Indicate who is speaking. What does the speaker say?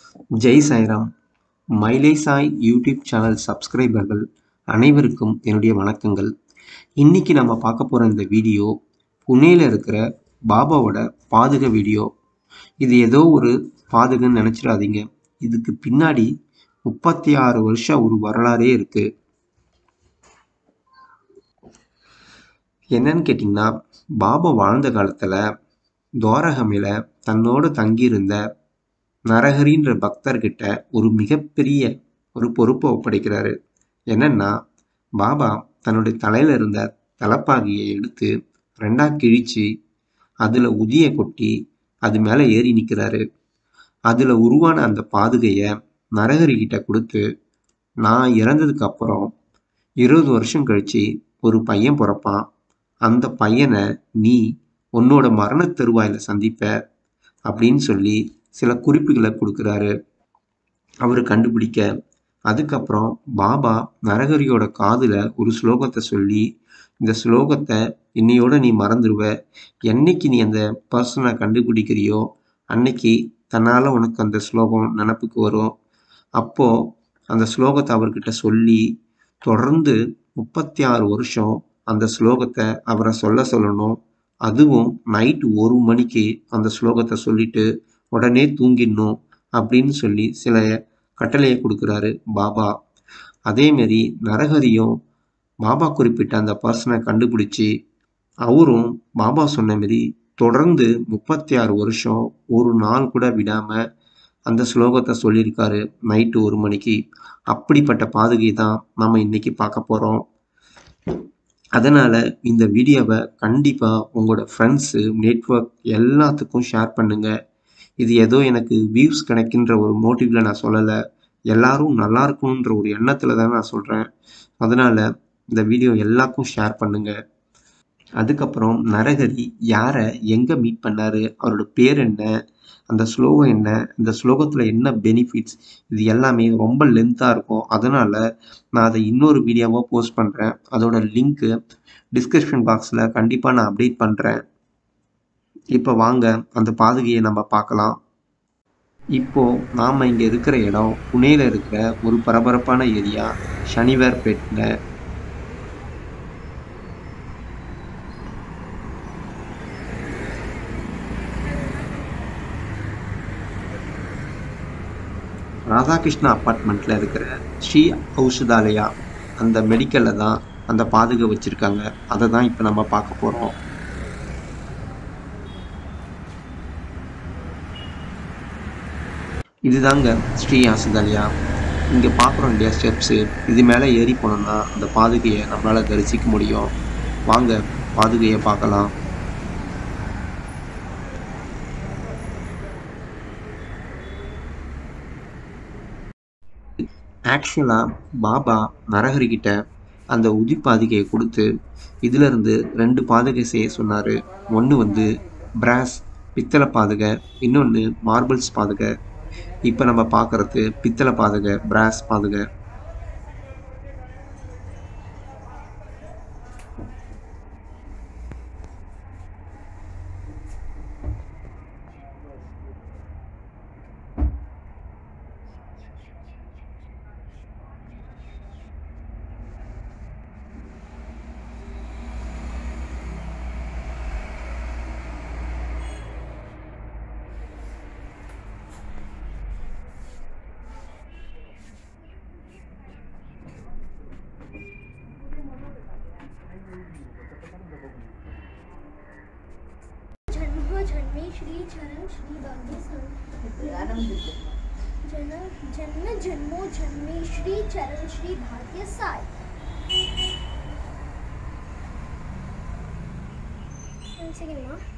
Speaker 1: ஜெய் சாய்ராம் மயிலை Sai YouTube channel சப்ஸ்கிரைபர்கள் அனைவருக்கும் என்னுடைய வணக்கங்கள் இன்னைக்கு நம்ம பார்க்க போகிற இந்த வீடியோ புனேல இருக்கிற பாபாவோட பாதுக வீடியோ இது ஏதோ ஒரு பாதுகன்னு நினச்சிடாதீங்க இதுக்கு பின்னாடி முப்பத்தி ஆறு வருஷம் ஒரு வரலாறே இருக்கு என்னன்னு கேட்டிங்கன்னா பாபா வாழ்ந்த காலத்தில் துவாரகமையில் தன்னோடு தங்கியிருந்த நரஹரின்ற பக்தர்கிட்ட ஒரு மிகப்பெரிய ஒரு பொறுப்பை ஒப்படைக்கிறாரு என்னன்னா பாபா தன்னுடைய தலையில இருந்த தலப்பாகியை எடுத்து ரெண்டா கிழிச்சு அதுல உதிய கொட்டி அது மேல ஏறி நிற்கிறாரு அதுல உருவான அந்த பாதுகைய நரஹரி கிட்ட கொடுத்து நான் இறந்ததுக்கு அப்புறம் இருபது வருஷம் கழிச்சு ஒரு பையன் பிறப்பான் அந்த பையனை நீ உன்னோட மரண தருவாயில சந்திப்ப அப்படின்னு சொல்லி சில குறிப்புகளை கொடுக்குறாரு அவர் கண்டுபிடிக்க அதுக்கப்புறம் பாபா நரகரியோட காதுல ஒரு ஸ்லோகத்தை சொல்லி இந்த ஸ்லோகத்தை இன்னையோட நீ மறந்துடுவ என்னைக்கு நீ அந்த பர்சனை கண்டுபிடிக்கிறியோ அன்னைக்கு தன்னால் உனக்கு அந்த ஸ்லோகம் நினப்புக்கு வரும் அப்போ அந்த ஸ்லோகத்தை அவர்கிட்ட சொல்லி தொடர்ந்து முப்பத்தி ஆறு வருஷம் அந்த ஸ்லோகத்தை அவரை சொல்ல சொல்லணும் அதுவும் நைட் ஒரு மணிக்கு அந்த ஸ்லோகத்தை சொல்லிட்டு உடனே தூங்கிடணும் அப்படின்னு சொல்லி சில கட்டளையை கொடுக்குறாரு பாபா அதேமாரி நரஹரியும் பாபா குறிப்பிட்ட அந்த பர்சனை கண்டுபிடிச்சி அவரும் பாபா சொன்ன மாரி தொடர்ந்து முப்பத்தி ஆறு வருஷம் ஒரு நாள் கூட விடாம அந்த ஸ்லோகத்தை சொல்லியிருக்காரு நைட்டு ஒரு மணிக்கு அப்படிப்பட்ட பாதுகை தான் நம்ம இன்னைக்கு பார்க்க போறோம் அதனால இந்த வீடியோவை கண்டிப்பா உங்களோட ஃப்ரெண்ட்ஸு நெட்ஒர்க் எல்லாத்துக்கும் ஷேர் பண்ணுங்க இது ஏதோ எனக்கு வியூஸ் கிடைக்கின்ற ஒரு மோட்டிவ்ல நான் சொல்லலை எல்லாரும் நல்லா இருக்கணுன்ற ஒரு எண்ணத்துல தான் நான் சொல்றேன் அதனால இந்த வீடியோ எல்லாருக்கும் ஷேர் பண்ணுங்க அதுக்கப்புறம் நரகரி யாரை எங்க மீட் பண்ணாரு அவரோட பேர் என்ன அந்த ஸ்லோகம் என்ன இந்த ஸ்லோகத்துல என்ன பெனிஃபிட்ஸ் இது எல்லாமே ரொம்ப லென்த்தாக இருக்கும் அதனால நான் அதை இன்னொரு வீடியோவாக போஸ்ட் பண்ணுறேன் அதோட லிங்க்கு டிஸ்கிரிப்ஷன் பாக்ஸில் கண்டிப்பாக நான் அப்டேட் பண்ணுறேன் இப்போ வாங்க அந்த பாதுகையை நம்ம பார்க்கலாம் இப்போ நாம் இங்கே இருக்கிற இடம் புனேல இருக்கிற ஒரு பரபரப்பான ஏரியா சனிவர் பெட்ல ராதாகிருஷ்ணா அப்பார்ட்மெண்ட்ல இருக்கிற ஸ்ரீ ஔஷதாலயா அந்த மெடிக்கல்ல தான் அந்த பாதுகை வச்சிருக்காங்க அதை தான் இப்போ நம்ம பார்க்க போறோம் இதுதாங்க ஸ்ரீ ஆசுதாலியா இங்கே பார்க்குறோம் இல்லையா ஸ்டெப்ஸு இது மேலே ஏறி போனோம்னா அந்த பாதுகையை நம்மளால் தரிசிக்க முடியும் வாங்க பாதுகையை பார்க்கலாம் ஆக்சுவலாக பாபா நரஹரிக்கிட்ட அந்த உதி பாதுகையை கொடுத்து இதிலிருந்து ரெண்டு பாதுகை செய்ய சொன்னார் ஒன்று வந்து பிராஸ் பித்தளை பாதுகை இன்னொன்று மார்பிள்ஸ் பாதுகை இப்போ நம்ம பார்க்குறது பித்தளை பாதுகை பிராஸ் பாதுகை
Speaker 2: जन्म जन्मे श्री चरण श्री बाबी जन जन्म जन्मो जन्मे श्री चरण श्री भाग्य साई One second, Ma.